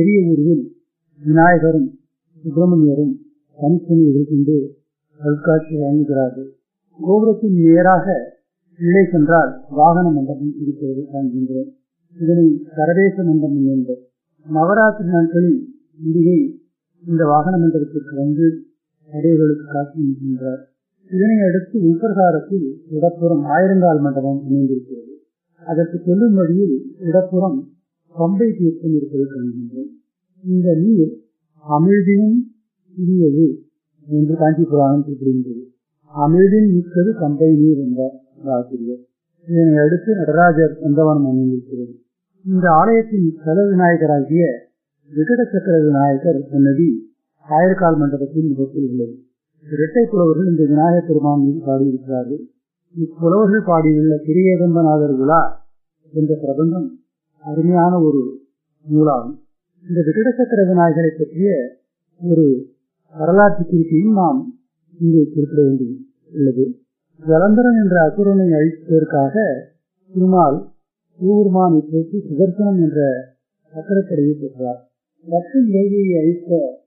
பெரிய ஊரில் விநாயகரும் சுப்பிரமணியரும் தனித்தனி எதிர்கொண்டு அருட்காட்சி வழங்குகிறார்கள் கோபுரத்தின் நேராக உள்ளே சென்றால் வாகன மண்டபம் இருக்கிறது காண்கின்றோம் இதனை சர்வேச மண்டபம் என்பது நவராத்திரி நாட்களில் இங்கே இந்த வாகன மண்டபத்திற்கு வந்து அடைகளுக்கு காட்சி நிற்கின்றார் இதனை அடுத்து உபரகாரத்தில் இடப்புறம் ஆயிரங்கால் மண்டபம் அமைந்திருக்கிறது அதற்கு செல்லும் வழியில் இடப்புறம் பம்பை தீர்த்தம் இருப்பதை காண்கின்றோம் இந்த நீர் அமிழ்தினும் சிறியது என்று காஞ்சி புராணம் குறிப்பிடுகின்றது அமிழ்தின் மிக்கது பம்பை நீர் என்றார் ஆசிரியர் இதனை அடுத்து நடராஜர் சந்தவனம் அமைந்திருக்கிறது இந்த ஆலயத்தின் தல விநாயகராகிய விகட சக்கர விநாயகர் சன்னதி ஆயிரக்கால் மண்டபத்தின் முகத்தில் உள்ளது இரட்டை புலவர்கள் இந்த விநாயகர் பெருமான் மீது பாடியிருக்கிறார்கள் இப்புலவர்கள் பாடியுள்ள கிரியேகம்பநாதர் விழா என்ற பிரபந்தம் அருமையான ஒரு நூலாகும் இந்த விகட சக்கர விநாயகரை பற்றிய ஒரு வரலாற்று குறிப்பையும் நாம் இங்கே குறிப்பிட வேண்டி உள்ளது ஜலந்தரன் என்ற அசுரனை அழிப்பதற்காக திருமால் ஊர்மானை போட்டு சுதர்சனம் என்ற சக்கரக்கடையை பெற்றார் லட்சுமி தேவியை அழித்த